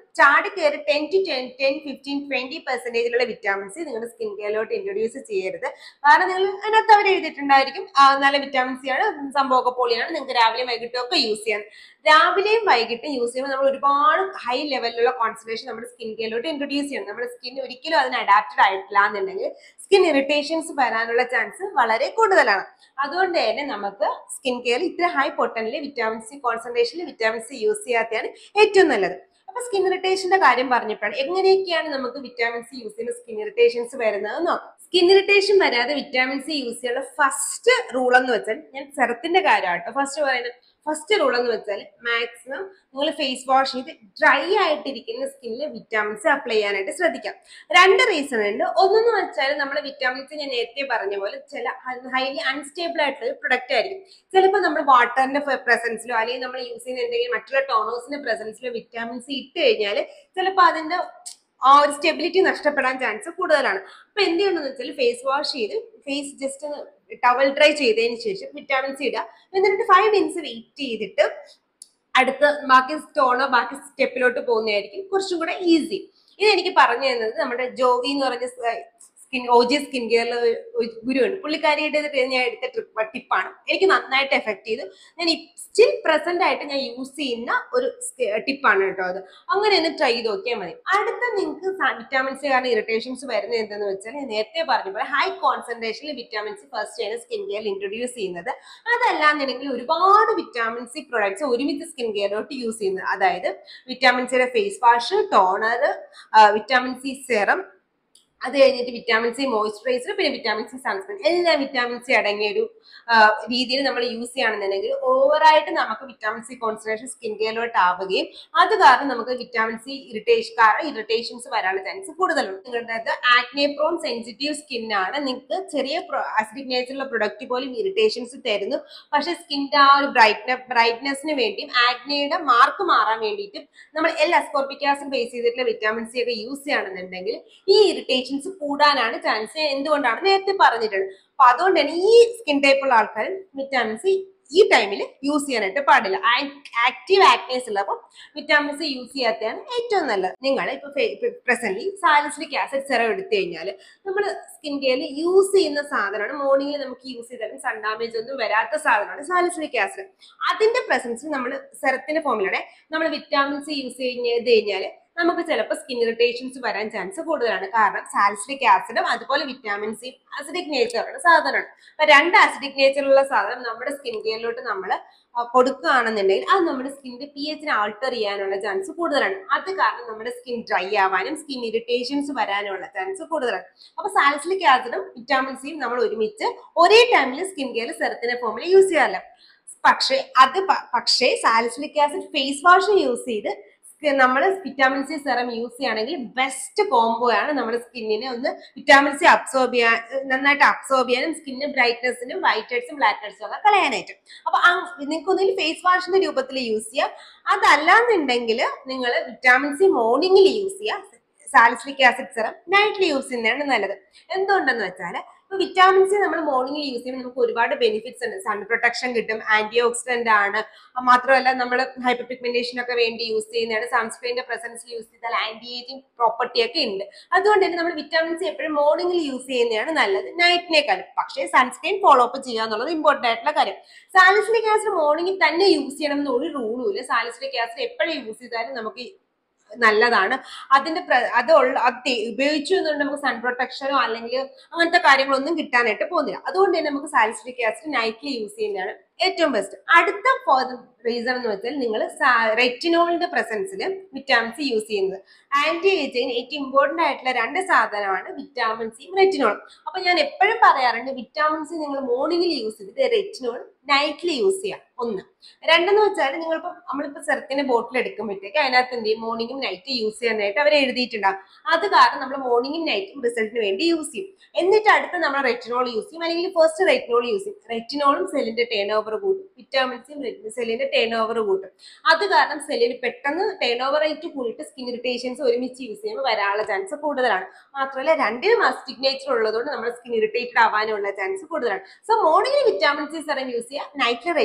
[SPEAKER 1] ചാടി കയറി ten to ten ten fifteen twenty പെർസെന്റേജിലുള്ള വിറ്റാമിൻസ് നിങ്ങളുടെ സ്കിൻ കെയറിലോട്ട് ഇൻട്രൊഡ്യൂസ് ചെയ്യരുത് കാരണം നിങ്ങൾ അതിനകത്ത് അവർ എഴുതിയിട്ടുണ്ടായിരിക്കും ആ, നല്ല വിറ്റാമിൻ സി ആണ് സംഭവമൊക്കെ പൊളിയാണ് നിങ്ങൾക്ക് രാവിലെയും വൈകിട്ടും ഒക്കെ യൂസ് ചെയ്യാൻ രാവിലെയും വൈകിട്ടും യൂസ് ചെയ്യുമ്പോൾ നമ്മൾ ഒരുപാട് ഹൈ ലെവലിലുള്ള കോൺസെൻട്രേഷൻ നമ്മുടെ സ്കിൻ കെയറിലോട്ട് ഇൻട്രൊഡ്യൂസ് ചെയ്യണം നമ്മുടെ സ്കിൻ ഒരിക്കലും അതിന് അഡാപ്റ്റഡ് ആയിട്ടില്ല എന്നുണ്ടെങ്കിൽ സ്കിൻ ഇറിറ്റേഷൻസ് വരാനുള്ള ചാൻസ് വളരെ കൂടുതലാണ് അതുകൊണ്ട് തന്നെ നമുക്ക് സ്കിൻ കെയറിൽ ഇത്ര ഹൈ പൊട്ടനിൽ വിറ്റാമിൻ സി കോൺസെൻട്രേഷനിൽ വിറ്റാമിൻ സി യൂസ് ചെയ്യാത്തതാണ് ഏറ്റവും നല്ലത് അപ്പൊ സ്കിൻ ഇറിറ്റേഷന്റെ കാര്യം പറഞ്ഞപ്പോഴാണ് എങ്ങനെയൊക്കെയാണ് നമുക്ക് വിറ്റാമിൻ സി യൂസ് ചെയ്യുന്ന സ്കിൻ ഇറിറ്റേഷൻസ് വരുന്നത് നോക്കാം സ്കിൻ ഇറിറ്റേഷൻ വരാതെ വിറ്റാമിൻ സി യൂസ് ചെയ്യാനുള്ള ഫസ്റ്റ് റൂൾ എന്ന് വെച്ചാൽ ഞാൻ സെറത്തിന്റെ കാര്യമാട്ടോ ഫസ്റ്റ് പറയുന്നത് ഫസ്റ്റ് റൂൾ എന്ന് വെച്ചാൽ മാക്സിമം നിങ്ങൾ ഫേസ് വാഷ് ചെയ്ത് ഡ്രൈ ആയിട്ടിരിക്കുന്ന സ്കിന്നിൽ വിറ്റാമിൻസ് അപ്ലൈ ചെയ്യാനായിട്ട് ശ്രദ്ധിക്കാം രണ്ട് റീസൺ ഉണ്ട് ഒന്നെന്ന് വെച്ചാൽ നമ്മുടെ വിറ്റാമിൻസ് ഞാൻ നേരത്തെ പറഞ്ഞ പോലെ ചില ഹൈലി അൺസ്റ്റേബിൾ ആയിട്ടുള്ള പ്രൊഡക്റ്റ് ആയിരിക്കും ചിലപ്പോൾ നമ്മൾ വാട്ടറിന്റെ പ്രസൻസിലോ അല്ലെങ്കിൽ നമ്മൾ യൂസ് ചെയ്യുന്ന എന്തെങ്കിലും മറ്റുള്ള ടോണേഴ്സിന്റെ പ്രസൻസിലോ വിറ്റാമിൻസ് ഇട്ട് കഴിഞ്ഞാൽ ചിലപ്പോൾ അതിന്റെ ആ ഒരു സ്റ്റെബിലിറ്റി നഷ്ടപ്പെടാൻ ചാൻസ് കൂടുതലാണ് അപ്പൊ എന്ത് ചെയ്യണമെന്ന് വെച്ചാൽ ഫേസ് വാഷ് ചെയ്ത് ഫേസ് ജസ്റ്റ് ടവൽ ഡ്രൈ ചെയ്തതിന് ശേഷം വിറ്റാമിൻ സി ഇടുക എന്നിട്ട് ഫൈവ് മിനിറ്റ്സ് വെയിറ്റ് ചെയ്തിട്ട് അടുത്ത ബാക്കി സ്റ്റോണോ ബാക്കി സ്റ്റെപ്പിലോട്ട് പോകുന്നതായിരിക്കും കുറച്ചും കൂടെ ഈസി ഇത് എനിക്ക് പറഞ്ഞു തന്നത് നമ്മുടെ ജോവി എന്ന് പറഞ്ഞ സ്കിൻ ഒ ജി സ്കിൻ കെയറിലെ ഗുരുവുണ്ട് പുള്ളിക്കാരിയുടെ ഇത് ഞാൻ എടുത്ത ട്രിപ്പ് ടിപ്പാണ് എനിക്ക് നന്നായിട്ട് എഫക്ട് ചെയ്തു ഞാൻ സ്റ്റിൽ പ്രസന്റ് ആയിട്ട് ഞാൻ യൂസ് ചെയ്യുന്ന ഒരു ടിപ്പാണ് കേട്ടോ അത് അങ്ങനെ ഒന്ന് ട്രൈ ചെയ്ത് നോക്കിയാൽ മതി അടുത്ത നിങ്ങൾക്ക് വിറ്റാമിൻസ് കാരണം ഇറിറ്റേഷൻസ് വരുന്നത് എന്തെന്ന് വെച്ചാൽ ഞാൻ നേരത്തെ പറഞ്ഞ പോലെ ഹൈ കോൺസെൻട്രേഷനിൽ വിറ്റാമിൻസ് ഫസ്റ്റ് ആണ് സ്കിൻ കെയറിൽ ഇൻട്രൊഡ്യൂസ് ചെയ്യുന്നത് അതല്ലാന്നുണ്ടെങ്കിൽ ഒരുപാട് വിറ്റാമിൻ സി പ്രൊഡക്ട്സ് ഒരുമിച്ച് സ്കിൻ കെയറിലോട്ട് യൂസ് ചെയ്യുന്നത് അതായത് വിറ്റാമിൻ സിയുടെ face wash toner vitamin C serum അത് കഴിഞ്ഞിട്ട് വിറ്റാമിൻ സി മോയ്സ്ചറൈസർ പിന്നെ വിറ്റാമിൻ സി സൺസ്ക്രീൻ എല്ലാ വിറ്റാമിൻ സി അടങ്ങിയ ഒരു രീതിയിൽ നമ്മൾ യൂസ് ചെയ്യുകയാണെന്നുണ്ടെങ്കിൽ ഓവറായിട്ട് നമുക്ക് വിറ്റാമിൻ സി കോൺസെൻട്രേഷൻ സ്കിൻ കെയറിലോട്ട് ആവുകയും അത് കാരണം നമുക്ക് വിറ്റാമിൻ സി ഇറിറ്റേഷൻ കാരണം ഇറിറ്റേഷൻസ് വരാനുള്ള ചാൻസ് കൂടുതലുണ്ട് നിങ്ങളുടെ ആക്നെ പ്രോൺ സെൻസിറ്റീവ് സ്കിൻ ആണ് നിങ്ങൾക്ക് ചെറിയ അസിഡിക് നേച്ചറുള്ള പ്രൊഡക്റ്റ് പോലും ഇറിറ്റേഷൻസ് തരുന്നു പക്ഷേ സ്കിൻ്റെ ആ ഒരു ബ്രൈറ്റ്ന ബ്രൈറ്റ്നെസ്സിന് വേണ്ടിയും ആക്നയുടെ മാർക്ക് മാറാൻ വേണ്ടിയിട്ടും നമ്മൾ എൽ അസ്കോർബിക് ആസിഡ് ബേസ് ചെയ്തിട്ടുള്ള വിറ്റാമിൻ സി ഒക്കെ യൂസ് ചെയ്യുകയാണെന്നുണ്ടെങ്കിൽ ഈ ഇറിറ്റേഷൻസ് കൂടാനാണ് ചാൻസ് എന്തുകൊണ്ടാണ് നേരത്തെ പറഞ്ഞിട്ടുള്ളത് അപ്പൊ അതുകൊണ്ട് തന്നെ ഈ സ്കിൻ ടൈപ്പ് ഉള്ള ആൾക്കാർ വിറ്റാമിൻ സി ഈ ടൈമിൽ യൂസ് ചെയ്യാനായിട്ട് പാടില്ല ആക്റ്റീവ് ആക്നേസ് ഉള്ളപ്പോൾ വിറ്റാമിൻ സി യൂസ് ചെയ്യാത്തതാണ് ഏറ്റവും നല്ലത് നിങ്ങൾ ഇപ്പൊ പ്രസന്റ്ലി സാലിസിലിക് ആസിഡ് സെറം എടുത്തു കഴിഞ്ഞാൽ നമ്മൾ സ്കിൻ കെയറിൽ യൂസ് ചെയ്യുന്ന സാധനമാണ് മോർണിംഗിൽ നമുക്ക് യൂസ് ചെയ്താലും സൺ ഡാമേജ് ഒന്നും വരാത്ത സാധനമാണ് സാലിസിലിക് ആസിഡ് അതിന്റെ പ്രസൻസിൽ നമ്മൾ സെറത്തിന്റെ ഫോമിലൂടെ നമ്മൾ വിറ്റാമിൻ സി യൂസ് ചെയ്ത് കഴിഞ്ഞാൽ നമുക്ക് ചിലപ്പോൾ സ്കിൻ ഇറിറ്റേഷൻസ് വരാൻ ചാൻസ് കൂടുതലാണ് കാരണം സാലിസിലിക് ആസിഡും അതുപോലെ വിറ്റാമിൻ സി അസിഡിക് നേച്ചറുള്ള സാധനമാണ് അപ്പൊ രണ്ട് അസിഡിക് നേച്ചറുള്ള സാധനം നമ്മുടെ സ്കിൻ കെയറിലോട്ട് നമ്മൾ കൊടുക്കുകയാണെന്നുണ്ടെങ്കിൽ അത് നമ്മുടെ സ്കിന്നിന്റെ പി എച്ചിനെ ആൾട്ടർ ചെയ്യാനുള്ള ചാൻസ് കൂടുതലാണ് അത് കാരണം നമ്മുടെ സ്കിൻ ഡ്രൈ ആവാനും സ്കിൻ ഇറിറ്റേഷൻസ് വരാനുള്ള ചാൻസ് കൂടുതലാണ് അപ്പൊ സാലിസിലിക് ആസിഡും വിറ്റാമിൻ സിയും നമ്മൾ ഒരുമിച്ച് ഒരേ ടൈമിൽ സ്കിൻ കെയർ സെറത്തിന്റെ ഫോമിൽ യൂസ് ചെയ്യാറില്ല പക്ഷേ അത് പക്ഷേ salicylic acid face wash use ചെയ്ത് നമ്മൾ വിറ്റാമിൻ സി സെറം യൂസ് ചെയ്യുകയാണെങ്കിൽ ബെസ്റ്റ് കോംബോ ആണ് നമ്മുടെ സ്കിന്നിനെ ഒന്ന് വിറ്റാമിൻ സി അബ്സോർബ് ചെയ്യാൻ നന്നായിട്ട് അബ്സോർബ് ചെയ്യാനും സ്കിന്നിന് ബ്രൈറ്റ്നസിനും വൈറ്റ് ഹെഡ്സും ബ്ലാക്ക് ഹെഡ്സും ഒക്കെ കളയാനായിട്ട് അപ്പൊ നിങ്ങൾക്ക് ഒന്നിൽ ഫേസ് വാഷിന്റെ രൂപത്തിൽ യൂസ് ചെയ്യാം അതല്ലാന്നുണ്ടെങ്കിൽ നിങ്ങൾ വിറ്റാമിൻ സി മോർണിംഗിൽ യൂസ് ചെയ്യാം സാലിസിലിക് ആസിഡ് സെറം നൈറ്റിൽ യൂസ് ചെയ്യുന്നതാണ് നല്ലത് എന്തുകൊണ്ടെന്ന് വെച്ചാൽ ഇപ്പൊ വിറ്റാമിൻ സി നമ്മൾ മോർണിംഗിൽ യൂസ് ചെയ്യുമ്പോൾ നമുക്ക് ഒരുപാട് ബെനിഫിറ്റ്സ് ഉണ്ട് സൺ പ്രൊട്ടക്ഷൻ കിട്ടും ആന്റി ഓക്സിഡന്റ് ആണ് മാത്രമല്ല നമ്മൾ ഹൈപ്പർ പിഗ്മെന്റേഷൻ ഒക്കെ വേണ്ടി യൂസ് ചെയ്യുന്നതാണ് സൺസ്ക്രീനിന്റെ പ്രസൻസിൽ യൂസ് ചെയ്താൽ ആന്റി ഏജിങ് പ്രോപ്പർട്ടി ഒക്കെ ഉണ്ട് അതുകൊണ്ട് തന്നെ നമ്മൾ വിറ്റാമിൻ സി എപ്പോഴും മോർണിംഗിൽ യൂസ് ചെയ്യുന്നതാണ് നല്ലത് നൈറ്റിനേക്കാളും പക്ഷേ സൺസ്ക്രീൻ ഫോളോ അപ്പ് ചെയ്യുക എന്നുള്ളത് ഇമ്പോർട്ടന്റ് ആയിട്ടുള്ള കാര്യം സാലിസിലിക് ആസിഡ് മോർണിംഗിൽ തന്നെ യൂസ് ചെയ്യണം എന്ന് ഒരു റൂളും ഇല്ല സാലിസിലിക് ആസിഡ് എപ്പോഴും യൂസ് ചെയ്താലും നമുക്ക് നല്ലതാണ് അതിന്റെ അത് അത് ഉപയോഗിച്ചു എന്നുകൊണ്ട് നമുക്ക് സൺ പ്രൊട്ടക്ഷനോ അല്ലെങ്കിൽ അങ്ങനത്തെ കാര്യങ്ങളൊന്നും കിട്ടാനായിട്ട് പോകുന്നില്ല അതുകൊണ്ട് തന്നെ നമുക്ക് സാലിസിലിക് ആസിഡ് നൈറ്റ്ലി യൂസ് ചെയ്യുന്നതാണ് ഏറ്റവും ബെസ്റ്റ് അടുത്ത റീസൺ എന്ന് വെച്ചാൽ നിങ്ങൾ റെറ്റിനോളിന്റെ പ്രസൻസിൽ വിറ്റാമിൻ സി യൂസ് ചെയ്യുന്നത് ആന്റി ഏജിങ് ഏറ്റവും ഇമ്പോർട്ടന്റ് ആയിട്ടുള്ള രണ്ട് സാധനമാണ് വിറ്റാമിൻ സിയും റെറ്റിനോളും അപ്പൊ ഞാൻ എപ്പോഴും പറയാറുണ്ട് വിറ്റാമിൻ സി നിങ്ങൾ മോർണിംഗിൽ യൂസ് ചെയ്തിട്ട് റെറ്റിനോൾ നൈറ്റിൽ യൂസ് ചെയ്യാം ഒന്ന് രണ്ടെന്ന് വെച്ചാൽ നിങ്ങളിപ്പോൾ നമ്മളിപ്പോൾ സെറത്തിന്റെ ബോട്ടിൽ എടുക്കുമ്പോഴത്തേക്ക് അതിനകത്ത് എന്ത് ചെയ്യും മോർണിംഗും നൈറ്റ് യൂസ് ചെയ്യാനായിട്ട് അവർ എഴുതിയിട്ടുണ്ടാകും അത് കാരണം നമ്മൾ മോർണിംഗും നൈറ്റും റിസൾട്ടിന് വേണ്ടി യൂസ് ചെയ്യും എന്നിട്ട് അടുത്ത് നമ്മൾ റെറ്റിനോൾ യൂസ് ചെയ്യും അല്ലെങ്കിൽ ഫസ്റ്റ് റെറ്റിനോൾ യൂസ് ചെയ്യും റെറ്റിനോളും സെല്ലിന്റെ ടേൺ ഓവർ കൂട്ടും വിറ്റാമിൻ സിയും സെല്ലിന്റെ ടേൺ ഓവർ കൂട്ടും അത് കാരണം സെല്ലിന് പെട്ടെന്ന് ടേൺ ഓവർ റേറ്റ് കൂടിയിട്ട് സ്കിൻ ഇറിറ്റേഷൻസ് ഒരുമിച്ച് യൂസ് ചെയ്യുമ്പോൾ വരാനുള്ള ചാൻസ് കൂടുതലാണ് മാത്രമല്ല രണ്ടിനും അസ്റ്റിക് നേച്ചർ ഉള്ളതുകൊണ്ട് നമ്മുടെ സ്കിൻ ഇറിറ്റേറ്റഡ് ആവാനുള്ള ചാൻസ് കൂടുതലാണ് സോ മോർണിംഗിൽ വിറ്റാമിൻ സി സെറം യൂസ് ചെയ്യുക നൈറ്റിൽ റെറ്റിനോൾ സെറം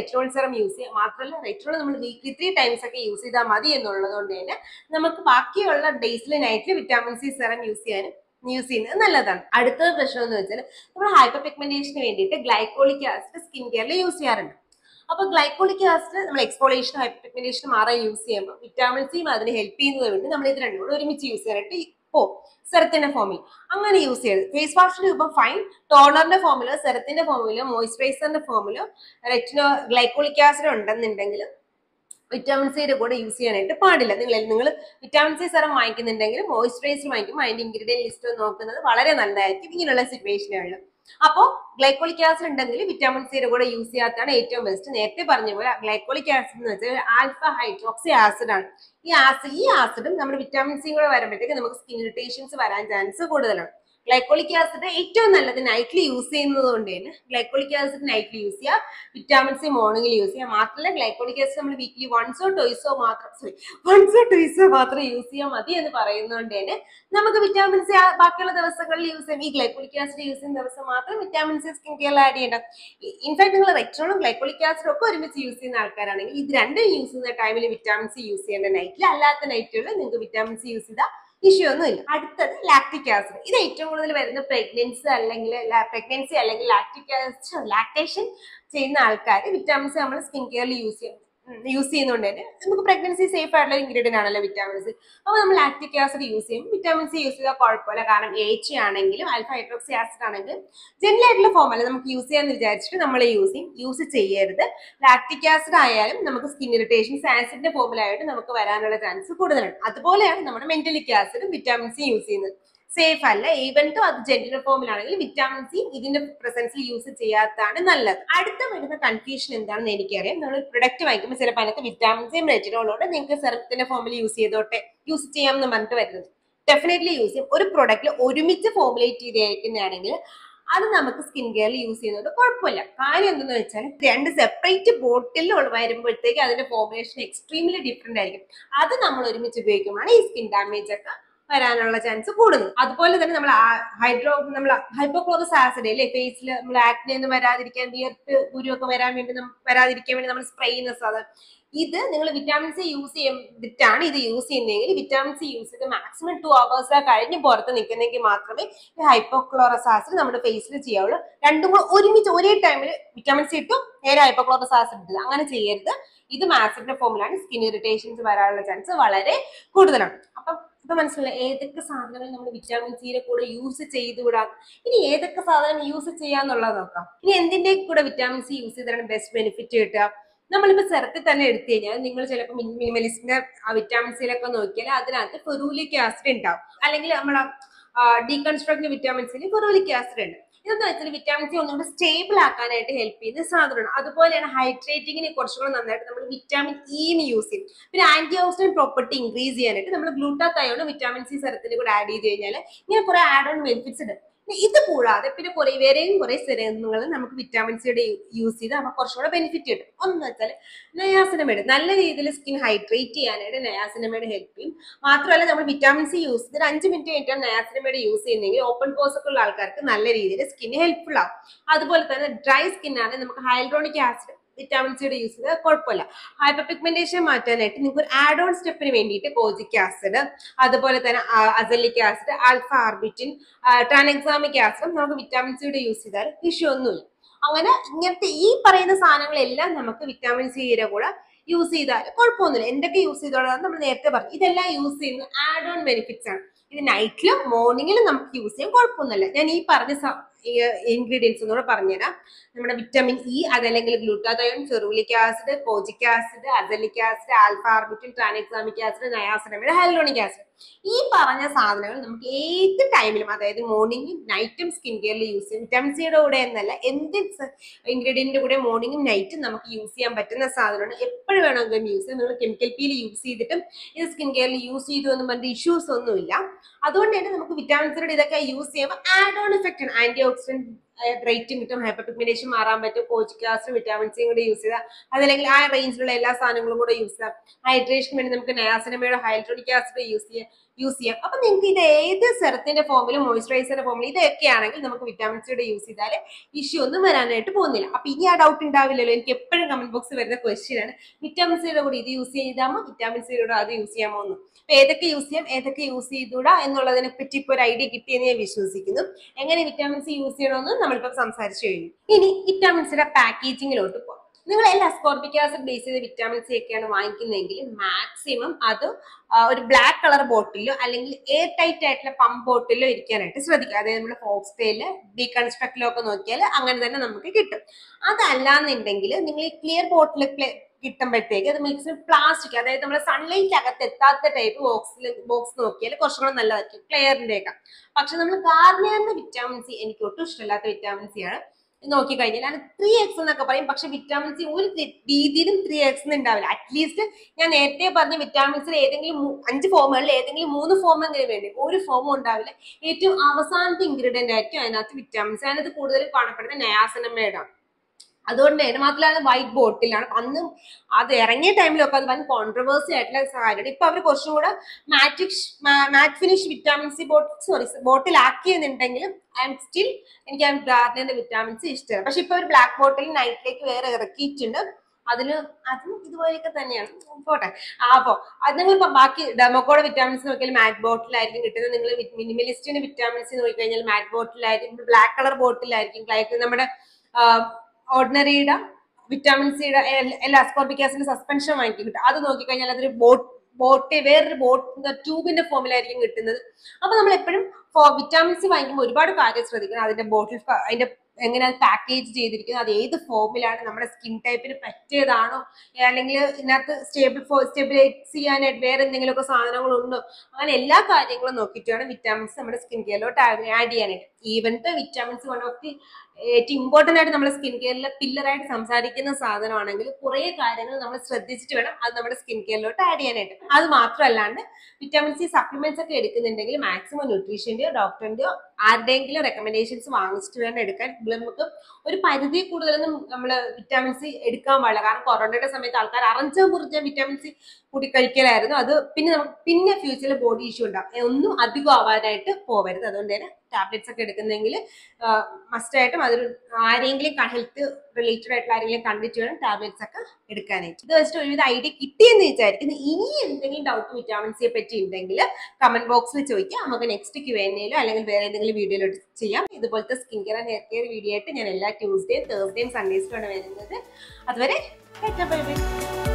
[SPEAKER 1] സെറം യൂസ് ചെയ്യാം മാത്രമല്ല റെറ്റിനോൾ നമ്മൾ വീക്ക്ലി ത്രീ ടൈംസ് ഒക്കെ യൂസ് ചെയ്താൽ മതി എന്നുള്ളത് കൊണ്ട് തന്നെ നമുക്ക് ബാക്കിയുള്ള ഡേയ്സിൽ നൈറ്റിൽ വിറ്റാമിൻ സി സെറം യൂസ് ചെയ്യാനും യൂസ് ചെയ്യുന്നത് നല്ലതാണ് അടുത്ത പ്രശ്നം എന്ന് വെച്ചാൽ നമ്മൾ ഹൈപ്പർ പിഗ്മെന്റേഷന് വേണ്ടിയിട്ട് ഗ്ലൈക്കോളിക് ആസിഡ് സ്കിൻ കെയറിൽ യൂസ് ചെയ്യാറുണ്ട് അപ്പൊ ഗ്ലൈക്കോളിക് ആസിഡ് നമ്മൾ എക്സ്പോളേഷൻ ഹൈപ്പർ പിഗ്മെന്റേഷൻ മാറാൻ യൂസ് ചെയ്യുമ്പോൾ വിറ്റാമിൻ സിയും അതിന് ഹെൽപ്പ് ചെയ്യുന്നത് കൊണ്ട് നമ്മൾ ഇത് രണ്ടും കൂടെ ഒരുമിച്ച് യൂസ് ചെയ്യാനായിട്ട് പോ സെറത്തിന്റെ ഫോമിൽ അങ്ങനെ യൂസ് ചെയ്ത് ഫേസ് വാഷിന് ഇപ്പം ഫൈൻ ടോണറിന്റെ ഫോമിലോ സെറത്തിന്റെ ഫോമിലോ മോയിസ്ചറൈസറിന്റെ ഫോമിലോ റെറ്റിനോ ഗ്ലൈക്കോളിക് ആസിഡ് ഉണ്ടെന്നുണ്ടെങ്കിൽ വിറ്റാമിൻ സിയുടെ കൂടെ യൂസ് ചെയ്യാനായിട്ട് പാടില്ല നിങ്ങൾ നിങ്ങൾ വിറ്റാമിൻ സി സെറം വാങ്ങിക്കുന്നുണ്ടെങ്കിൽ മോയിസ്ചറൈസർ വാങ്ങിക്കുമ്പോൾ അതിന്റെ ഇൻഗ്രീഡിയൻ ലിസ്റ്റ് നോക്കുന്നത് വളരെ നല്ലതായിരിക്കും ഇങ്ങനെയുള്ള സിറ്റുവേഷനുകളിൽ അപ്പോൾ ഗ്ലൈക്കോളിക് ആസിഡ് ഉണ്ടെങ്കിൽ വിറ്റാമിൻ സിയുടെ കൂടെ യൂസ് ചെയ്യാത്തതാണ് ഏറ്റവും ബെസ്റ്റ് നേരത്തെ പറഞ്ഞ പോലെ ഗ്ലൈക്കോളിക് ആസിഡ് എന്ന് വെച്ചാൽ ആൽഫ ഹൈഡ്രോക്സി ആസിഡ് ആണ് ഈ ആസിഡ് ഈ ആസിഡും നമ്മുടെ വിറ്റാമിൻ സി കൂടെ വരുമ്പോഴത്തേക്ക് നമുക്ക് സ്കിൻ ഇറിറ്റേഷൻസ് വരാൻ ചാൻസ് കൂടുതലാണ് ഗ്ലൈക്കോളിക് ആസിഡ് ഏറ്റവും നല്ലത് നൈറ്റ്ലി യൂസ് ചെയ്യുന്നത് കൊണ്ട് തന്നെ ഗ്ലൈക്കോളിക് ആസിഡ് നൈറ്റ്ലി യൂസ് ചെയ്യുക വിറ്റാമിൻ സി മോർണിംഗിൽ യൂസ് ചെയ്യുക മാത്രമല്ല ഗ്ലൈക്കോളിക് ആസിഡ് നമ്മൾ വീക്ക്ലി വൺസോ ടോയ്സോ മാത്രം സോറി വൺസോ ടോയ്സോ മാത്രം യൂസ് ചെയ്യാൻ മതി എന്ന് പറയുന്നതുകൊണ്ട് തന്നെ നമുക്ക് വിറ്റാമിൻ സി ബാക്കിയുള്ള ദിവസങ്ങളിൽ യൂസ് ചെയ്യാം ഈ ഗ്ലൈക്കോളിക് ആസിഡ് യൂസ് ചെയ്യുന്ന ദിവസം മാത്രം വിറ്റാമിൻ സി സ്കിൻ കെയറിൽ ആഡ് ചെയ്യേണ്ട ഇൻഫാക്ട് നിങ്ങൾ റെക്ട്രോണും ഗ്ലൈക്കോളിക് ആസിഡും ഒക്കെ ഒരുമിച്ച് യൂസ് ചെയ്യുന്ന ആൾക്കാരാണെങ്കിൽ ഇത് രണ്ടും യൂസ് ചെയ്യുന്ന ടൈമിൽ വിറ്റാമിൻ സി യൂസ് ചെയ്യേണ്ട നൈറ്റിൽ അല്ലാത്ത നൈറ്റുകളിൽ നിങ്ങൾക്ക് വിറ്റാമിൻ സി യൂസ് ചെയ്താൽ ഇഷ്യൂ ഒന്നുമില്ല അടുത്തത് ലാക്ടിക് ആസിഡ് ഇത് ഏറ്റവും കൂടുതൽ വരുന്ന പ്രഗ്നൻസി അല്ലെങ്കിൽ പ്രഗ്നൻസി അല്ലെങ്കിൽ ലാക്ടിക് ആസിഡ് ലാക്ടേഷൻ ചെയ്യുന്ന ആൾക്കാർ വിറ്റാമിൻസ് നമ്മൾ സ്കിൻ കെയറിൽ യൂസ് ചെയ്യും യൂസ് ചെയ്യുന്നതുകൊണ്ട് തന്നെ നമുക്ക് പ്രഗ്നൻസി സേഫ് ആയിട്ടുള്ള ഇൻഗ്രീഡിയൻ ആണല്ലോ വിറ്റാമിൻ സി അപ്പോൾ നമ്മൾ ലാക്ടിക് ആസിഡ് യൂസ് ചെയ്യും വിറ്റാമിൻ സി യൂസ് ചെയ്താൽ കുഴപ്പമില്ല കാരണം എച്ച് ആണെങ്കിലും ആൽഫ ഹൈഡ്രോക്സി ആസിഡ് ആണെങ്കിലും ജനറൽ ആയിട്ടുള്ള ഫോമല്ല നമുക്ക് യൂസ് ചെയ്യാന്ന് വിചാരിച്ചിട്ട് നമ്മൾ യൂസ് ചെയ്യും യൂസ് ചെയ്യരുത് ലാക്ടിക് ആസിഡ് ആയാലും നമുക്ക് സ്കിൻ ഇറിറ്റേഷൻസ് ആസിഡിന്റെ ഫോമിലായിട്ട് നമുക്ക് വരാനുള്ള ചാൻസ് കൂടുതലാണ് അതുപോലെയാണ് നമ്മുടെ മെന്റലിക് ആസിഡും വിറ്റാമിൻ സി യൂസ് ചെയ്യുന്നത് സേഫ് അല്ല ഈവൻ ടു അത് ജെന്റൽ ഫോമിലാണെങ്കിൽ വിറ്റാമിൻ സി ഇതിന്റെ പ്രസൻസിൽ യൂസ് ചെയ്യാത്തതാണ് നല്ലത് അടുത്ത വരുന്ന കൺഫ്യൂഷൻ എന്താണെന്ന് എനിക്കറിയാം നമ്മൾ പ്രൊഡക്റ്റ് വാങ്ങിക്കുമ്പോൾ ചിലപ്പോൾ അതിനകത്ത് വിറ്റാമിൻ സിയും റെറ്റിനോളോട് നിങ്ങൾക്ക് സെറത്തിന്റെ ഫോമിൽ യൂസ് ചെയ്തോട്ടെ യൂസ് ചെയ്യാം എന്ന് പറഞ്ഞിട്ട് വരുന്നത് ഡെഫിനറ്റ്ലി യൂസ് ചെയ്യും ഒരു പ്രൊഡക്റ്റിൽ ഒരുമിച്ച് ഫോമുലേറ്റ് ചെയ്തിരിക്കുന്നതാണെങ്കിൽ അത് നമുക്ക് സ്കിൻ കെയറിൽ യൂസ് ചെയ്യുന്നത് കുഴപ്പമില്ല കാര്യം എന്തെന്ന് വെച്ചാൽ രണ്ട് സെപ്പറേറ്റ് ബോട്ടിൽ വരുമ്പോഴത്തേക്ക് അതിന്റെ ഫോർമുലേഷൻ എക്സ്ട്രീംലി ഡിഫറെന്റ് ആയിരിക്കും അത് നമ്മൾ ഒരുമിച്ച് ഉപയോഗിക്കുമ്പോഴാണ് ഈ സ്കിൻ ഡാമേജ് ഒക്കെ വരാനുള്ള ചാൻസ് കൂടുന്നത് അതുപോലെ തന്നെ നമ്മൾ ഹൈഡ്രോ നമ്മൾ ഹൈപ്പോക്ലോറസ് ആസിഡ് അല്ലേ ഫേസിൽ നമ്മൾ ആക്നെ ഒന്നും വരാതിരിക്കാൻ വിയർപ്പ് കുരുവൊക്കെ വരാൻ വേണ്ടി നം- വരാതിരിക്കാൻ വേണ്ടി നമ്മൾ സ്പ്രേ ചെയ്യുന്ന സാധനം ഇത് നിങ്ങൾ വിറ്റാമിൻ സി യൂസ് ചെയ്തിട്ടാണ് ഇത് യൂസ് ചെയ്യുന്നതെങ്കിൽ വിറ്റാമിൻ സി യൂസ് ചെയ്ത് മാക്സിമം ടു അവേഴ്സ് കഴിഞ്ഞ് പുറത്ത് നിൽക്കുന്നെങ്കിൽ മാത്രമേ ഈ ഹൈപ്പോക്ലോറസ് ആസിഡ് നമ്മുടെ ഫേസിൽ ചെയ്യാവുള്ളൂ രണ്ടും കൂടെ ഒരുമിച്ച് ഒരേ ടൈമിൽ വിറ്റാമിൻ സി ഇട്ടും നേരെ ഹൈപ്പോക്ലോറസ് ആസിഡ് ഇട്ടത് അങ്ങനെ ചെയ്യരുത് ഇത് മാസിന്റെ ഫോമിലാണ് സ്കിൻ ഇറിറ്റേഷൻസ് വരാനുള്ള ചാൻസ് വളരെ കൂടുതലാണ് അപ്പം ഇപ്പൊ മനസ്സിലായി ഏതൊക്കെ സാധനങ്ങൾ നമ്മൾ വിറ്റാമിൻ സിയുടെ കൂടെ യൂസ് ചെയ്തുകൂടാം ഇനി ഏതൊക്കെ സാധനം യൂസ് ചെയ്യാന്നുള്ളത് നോക്കാം ഇനി എന്തിന്റെ കൂടെ വിറ്റാമിൻ സി യൂസ് ചെയ്താണ് ബെസ്റ്റ് ബെനിഫിറ്റ് കിട്ടുക നമ്മളിപ്പോ സെറത്തിൽ തന്നെ എടുത്തു കഴിഞ്ഞാൽ നിങ്ങൾ ചിലപ്പോൾ മിനിമലിസ്റ്റിന്റെ വിറ്റാമിൻ സിയിലൊക്കെ നോക്കിയാൽ അതിനകത്ത് ഫെറൂലിക് ആസിഡ് ഉണ്ടാവും അല്ലെങ്കിൽ നമ്മളെ ഡീകൺസ്ട്രക്ട് വിറ്റാമിൻസിൽ ഫെറൂലിക് ആസിഡ് ഉണ്ട് ഇതെന്ന് വെച്ചാൽ വിറ്റാമിൻ സി ഒന്നുകൂടി സ്റ്റേബിൾ ആക്കാനായിട്ട് ഹെൽപ്പ് ചെയ്യുന്ന സാധനമാണ് അതുപോലെയാണ് ഹൈഡ്രേറ്റിങ്ങിന് കുറച്ചുകൂടെ നന്നായിട്ട് നമ്മൾ വിറ്റാമിൻ ഇന് യൂസ് ചെയ്യും പിന്നെ ആന്റി ഓക്സിഡന്റ് പ്രോപ്പർട്ടി ഇൻക്രീസ് ചെയ്യാനായിട്ട് നമ്മൾ ഗ്ലൂട്ടാത്തയോണ് വിറ്റാമിൻ സി സെറത്തിൽ കൂടെ ആഡ് ചെയ്ത് കഴിഞ്ഞാൽ ഇങ്ങനെ കുറെ ആഡ് ഓൺ ബെനിഫിറ്റ്സ് ഉണ്ട് പിന്നെ ഇത് കൂടാതെ പിന്നെ കുറെ വേറെയും കുറെ സെറങ്ങൾ നമുക്ക് വിറ്റാമിൻ സിയുടെ യൂസ് ചെയ്ത് അവ കുറച്ചുകൂടെ ബെനിഫിറ്റ് കിട്ടും ഒന്ന് വെച്ചാൽ നയാസിനമേഡ് നല്ല രീതിയിൽ സ്കിൻ ഹൈഡ്രേറ്റ് ചെയ്യാനായിട്ട് നയാസിനമേഡ് ഹെൽപ്പ് ചെയ്യും മാത്രമല്ല നമ്മൾ വിറ്റാമിൻ സി യൂസ് ചെയ്ത് ഒരു അഞ്ച് മിനിറ്റ് കഴിഞ്ഞിട്ടാണ് നയാസിനമേഡ് യൂസ് ചെയ്യുന്നതെങ്കിൽ ഓപ്പൺ പോസ് ഒക്കെ ഉള്ള ആൾക്കാർക്ക് നല്ല രീതിയിൽ സ്കിന് ഹെൽപ്ഫുൾ ആവും അതുപോലെ തന്നെ ഡ്രൈ സ്കിൻ ആണ് നമുക്ക് ഹൈഡ്രോണിക് ആസിഡ് വിറ്റാമിൻ സിയുടെ യൂസ് ചെയ്താൽ കുഴപ്പമില്ല ഹൈപ്പർ പിഗ്മെന്റേഷൻ മാറ്റാനായിട്ട് നിങ്ങൾക്ക് ഒരു ആഡ് ഓൺ സ്റ്റെപ്പിന് വേണ്ടിയിട്ട് കോജിക് ആസിഡ് അതുപോലെ തന്നെ azelaic acid alpha arbutin tranexamic ആസിഡും നമുക്ക് വിറ്റാമിൻ സിയുടെ യൂസ് ചെയ്താൽ ഇഷ്യൂ ഒന്നുമില്ല അങ്ങനെ ഇങ്ങനത്തെ ഈ പറയുന്ന സാധനങ്ങളെല്ലാം നമുക്ക് വിറ്റാമിൻ സിയുടെ കൂടെ യൂസ് ചെയ്താൽ കുഴപ്പമൊന്നുമില്ല എന്തൊക്കെ യൂസ് ചെയ്തോളാം നമ്മൾ നേരത്തെ പറഞ്ഞു ഇതെല്ലാം യൂസ് ചെയ്യുന്ന ആഡ് ഓൺ ബെനിഫിറ്റ്സ് ആണ് ഇത് നൈറ്റിലും മോർണിംഗിലും നമുക്ക് യൂസ് ചെയ്യാൻ കുഴപ്പമൊന്നുമില്ല ഞാൻ ഈ പറഞ്ഞ ഇൻഗ്രീഡിയൻസ് ഒന്നുകൂടെ പറഞ്ഞുതരാം നമ്മുടെ വിറ്റമിൻ ഇ അതല്ലെങ്കിൽ glutathione ferulic acid kojic acid azelaic acid alpha arbutin tranexamic acid niacinamide hyaluronic acid ഈ പറഞ്ഞ സാധനങ്ങൾ നമുക്ക് ഏത് ടൈമിലും അതായത് മോർണിംഗും നൈറ്റും സ്കിൻ കെയറിൽ യൂസ് ചെയ്യും വിറ്റാമിൻ സിയുടെ കൂടെ എന്നല്ല എന്ത് ഇൻഗ്രീഡിയന്റിന്റെ കൂടെ മോർണിംഗും നൈറ്റും നമുക്ക് യൂസ് ചെയ്യാൻ പറ്റുന്ന സാധനമാണ് എപ്പോഴും വേണമെങ്കിലും യൂസ് ചെയ്യാം നിങ്ങൾ കെമിക്കൽ പീൽ യൂസ് ചെയ്തിട്ടും ഇത് സ്കിൻ കെയറിൽ യൂസ് ചെയ്തു എന്ന് പറഞ്ഞിട്ട് ഇഷ്യൂസ് ഒന്നുമില്ല അതുകൊണ്ട് തന്നെ നമുക്ക് വിറ്റാമിൻ സിയുടെ ഇതൊക്കെ യൂസ് ചെയ്യുമ്പോൾ ആഡ് ഓൺ ഇഫക്റ്റ് ആണ് ആന്റി ഓക്സിഡന്റ് ബ്രൈറ്റും കിട്ടും ഹൈപ്പർ പിഗ്മെന്റേഷൻ മാറാൻ പറ്റും കോച്ചിക് ആസിഡ് വിറ്റാമിൻ സിയും കൂടെ യൂസ് ചെയ്താൽ അതല്ലെങ്കിൽ ആ റേഞ്ചിലുള്ള എല്ലാ സാധനങ്ങളും കൂടെ യൂസ് ചെയ്യാം ഹൈഡ്രേഷന് വേണ്ടി നമുക്ക് നയാസിനമയുടെ ഹൈഡ്രോണിക് ആസിഡ് യൂസ് ചെയ്യാം യൂസ് ചെയ്യാം അപ്പൊ നിങ്ങൾക്ക് ഇത് ഏത് സെറത്തിന്റെ ഫോമിലും മോയിസ്ചറൈസറിന്റെ ഫോമിലും ഇതൊക്കെ ആണെങ്കിൽ നമുക്ക് വിറ്റാമിൻ സിയുടെ യൂസ് ചെയ്താൽ ഇഷ്യൂ ഒന്നും വരാനായിട്ട് പോകുന്നില്ല അപ്പൊ ഇനി ആ ഡൗട്ട് ഉണ്ടാവില്ലല്ലോ എനിക്ക് എപ്പോഴും കമന്റ് ബോക്സിൽ വരുന്ന ക്വസ്റ്റ്യൻ ആണ് വിറ്റാമിൻ സിയുടെ കൂടെ ഇത് യൂസ് ചെയ്താമോ വിറ്റാമിൻ സിയുടെ കൂടെ അത് യൂസ് ചെയ്യാമോ എന്ന് അപ്പൊ ഏതൊക്കെ യൂസ് ചെയ്യാം ഏതൊക്കെ യൂസ് ചെയ്തുകൂടാ എന്നുള്ളതിനെ പറ്റി ഇപ്പോൾ ഒരു ഐഡിയ കിട്ടിയെന്ന് ഞാൻ വിശ്വസിക്കുന്നു എങ്ങനെ വിറ്റാമിൻ സി യൂസ് ചെയ്യണമെന്ന് നമ്മളിപ്പോൾ സംസാരിച്ചു കഴിഞ്ഞു ഇനി വിറ്റാമിൻ സിയുടെ പാക്കേജിങ്ങിലോട്ട് പോകാം നിങ്ങൾ എല്ലാ സ്കോർബിക് ആസിഡ് ബേസ് ചെയ്ത വിറ്റാമിൻ സി ഒക്കെയാണ് വാങ്ങിക്കുന്നതെങ്കിൽ മാക്സിമം അത് ആ, ഒരു ബ്ലാക്ക് കളർ ബോട്ടിലോ അല്ലെങ്കിൽ എയർ ടൈറ്റ് ആയിട്ടുള്ള പമ്പ് ബോട്ടിലോ ഇരിക്കാനായിട്ട് ശ്രദ്ധിക്കുക അതായത് നമ്മുടെ ഫോക്സ്റ്റൈല് ഡീകൺസ്ട്രക്റ്റിലോ ഒക്കെ നോക്കിയാൽ അങ്ങനെ തന്നെ നമുക്ക് കിട്ടും അതല്ലാന്നുണ്ടെങ്കിൽ നിങ്ങൾ ഈ ക്ലിയർ ബോട്ടിൽ കിട്ടുമ്പോഴത്തേക്ക് അത് മിക്സ് പ്ലാസ്റ്റിക് അതായത് നമ്മുടെ സൺലൈറ്റ് അകത്ത് എത്താത്ത ടൈപ്പ് ബോക്സിൽ ബോക്സ് നോക്കിയാൽ കുറച്ചും കൂടെ നല്ലതായിരിക്കും ക്ലിയറിന്റെ ഒക്കെ പക്ഷെ നമ്മൾ ഗാർണിയറിന്റെ വിറ്റാമിൻ സി എനിക്ക് ഒട്ടും ഇഷ്ടമില്ലാത്ത വിറ്റാമിൻ സി ആണ് നോക്കി കഴിഞ്ഞാൽ അത് ത്രീ എക്സ് എന്നൊക്കെ പറയും പക്ഷെ വിറ്റാമിൻ സി ഒരു തി- രീതിയിലും ത്രീ എക്സ് ഉണ്ടാവില്ല അറ്റ്ലീസ്റ്റ് ഞാൻ നേരത്തെ പറഞ്ഞ വിറ്റാമിൻസിൽ ഏതെങ്കിലും മൂ- അഞ്ച് ഫോമുകളിൽ ഏതെങ്കിലും മൂന്ന് ഫോമെങ്കിലും വേണ്ടി ഒരു ഫോമും ഉണ്ടാവില്ല ഏറ്റവും അവസാനത്തെ ഇൻഗ്രീഡിയന്റ് ആയിരിക്കും അതിനകത്ത് വിറ്റാമിൻസ് അതിനകത്ത് കൂടുതലും കാണപ്പെടുന്ന നയാസനമേഡാണ് അതുകൊണ്ട് തന്നെ മാത്രമല്ല വൈറ്റ് ബോട്ടിലാണ് അന്ന് അത് ഇറങ്ങിയ ടൈമിലൊക്കെ അത് വൻ കോൺട്രവേഴ്സി ആയിട്ടുള്ള കാര്യമാണ് ഇപ്പൊ അവർ കുറച്ചും കൂടെ മാറ്റിക് matte finish vitamin C bottle sorry ബോട്ടിലാക്കിയെന്നുണ്ടെങ്കിലും ഐ എം സ്റ്റിൽ എനിക്ക് ആ ഗാർഡന്റെ വിറ്റാമിൻസ് ഇഷ്ടമാണ് പക്ഷെ ഇപ്പൊ ഒരു ബ്ലാക്ക് ബോട്ടിൽ നൈറ്റിലേക്ക് വേറെ ഇറക്കിയിട്ടുണ്ട് അതിന് അതും ഇതുപോലെയൊക്കെ തന്നെയാണ് പോട്ടെ ആ, അപ്പൊ അത് നിങ്ങൾ ഇപ്പൊ ബാക്കി ഡെമോക്കോടെ വിറ്റാമിൻസ് നോക്കിയാൽ മാറ്റ് ബോട്ടിലായിരിക്കും കിട്ടുന്നത് നിങ്ങൾ മിനിമലിസ്റ്റിന്റെ വിറ്റാമിൻസ് നോക്കി കഴിഞ്ഞാൽ മാറ്റ് ബോട്ടിലായിരിക്കും ബ്ലാക്ക് കളർ ബോട്ടിലായിരിക്കും ലൈക്ക് നമ്മുടെ ഓർഡിനറിയുടെ വിറ്റാമിൻ സിയുടെ എല്ലാ സ്കോർബിക് ആസിഡിന്റെ സസ്പെൻഷൻ വാങ്ങിക്കും കിട്ടും അത് നോക്കിക്കഴിഞ്ഞാൽ അതൊരു ബോട്ട് ബോട്ട് വേറൊരു ബോട്ട് ട്യൂബിന്റെ ഫോമിലായിരിക്കും കിട്ടുന്നത് അപ്പൊ നമ്മൾ എപ്പോഴും വിറ്റാമിൻ സി വാങ്ങിക്കുമ്പോൾ ഒരുപാട് കാര്യം ശ്രദ്ധിക്കണം അതിന്റെ ബോട്ടിൽ അതിന്റെ എങ്ങനെ പാക്കേജ് ചെയ്തിരിക്കുന്നത് അത് ഏത് ഫോമിലാണ് നമ്മുടെ സ്കിൻ ടൈപ്പിന് പറ്റിയതാണോ അല്ലെങ്കിൽ ഇതിനകത്ത് സ്റ്റേബിൾ ഫോ സ്റ്റെബിലൈസ് ചെയ്യാനായിട്ട് വേറെ എന്തെങ്കിലുമൊക്കെ സാധനങ്ങളുണ്ടോ അങ്ങനെ എല്ലാ കാര്യങ്ങളും നോക്കിയിട്ട് വേണം വിറ്റാമിൻസ് നമ്മുടെ സ്കിൻ കെയറിലോട്ട് ആഡ് ചെയ്യാനായിട്ട് even vitamins one of the ഏറ്റവും ഇമ്പോർട്ടന്റ് ആയിട്ട് നമ്മുടെ സ്കിൻ കെയറിലെ പില്ലറായിട്ട് സംസാരിക്കുന്ന സാധനമാണെങ്കിൽ കുറേ കാര്യങ്ങൾ നമ്മൾ ശ്രദ്ധിച്ചിട്ട് വേണം അത് നമ്മുടെ സ്കിൻ കെയറിലോട്ട് ആഡ് ചെയ്യാനായിട്ട് അത് മാത്രമല്ലാണ്ട് വിറ്റാമിൻ സി സപ്ലിമെന്റ്സ് ഒക്കെ എടുക്കുന്നുണ്ടെങ്കിൽ മാക്സിമം ന്യൂട്രീഷന്റെയോ ഡോക്ടറിന്റെയോ ആരുടെയെങ്കിലും റെക്കമെൻഡേഷൻസ് വാങ്ങിച്ചിട്ട് വേണം എടുക്കാൻ ഇവിടെ നമുക്ക് ഒരു പരിധി കൂടുതലൊന്നും നമ്മൾ വിറ്റാമിൻ സി എടുക്കാൻ പാടില്ല കാരണം കൊറോണയുടെ സമയത്ത് ആൾക്കാർ അറഞ്ച മുറിച്ച വിറ്റാമിൻ സി കൂടി കഴിക്കലായിരുന്നു അത് പിന്നെ നമുക്ക് പിന്നെ ഫ്യൂച്ചറിൽ ബോഡി ഇഷ്യൂ ഉണ്ടാവും ഒന്നും അധികം ആവാനായിട്ട് പോവരുത് അതുകൊണ്ട് തന്നെ ടാബ്ലറ്റ്സ് ഒക്കെ എടുക്കുന്നെങ്കിൽ മസ്റ്റ് ആയിട്ടും അതൊരു ആരെങ്കിലും ഹെൽത്ത് റിലേറ്റഡ് ആയിട്ടുള്ള ആരെങ്കിലും കണ്ടിട്ട് വേണം ടാബ്ലറ്റ്സ് ഒക്കെ എടുക്കാനായിട്ട് ഇത് വെച്ചിട്ട് ഒരുവിധ ഐഡിയ കിട്ടിയെന്ന് വിചാരിക്കുന്നു ഇനി എന്തെങ്കിലും ഡൗട്ട് വിറ്റാമിൻസിയെ പറ്റി ഉണ്ടെങ്കിൽ കമന്റ് ബോക്സിൽ ചോദിക്കാം നമുക്ക് നെക്സ്റ്റ് ക്യു എന്നയിലോ അല്ലെങ്കിൽ വേറെ ഏതെങ്കിലും വീഡിയോയിലോ ചെയ്യാം ഇതുപോലത്തെ skin care and hair care video ആയിട്ട് ഞാൻ എല്ലാ ട്യൂസ്ഡേയും തേഴ്സ്ഡേയും സൺഡേസിലുമാണ് വരുന്നത് അതുവരെ ബൈ ബൈ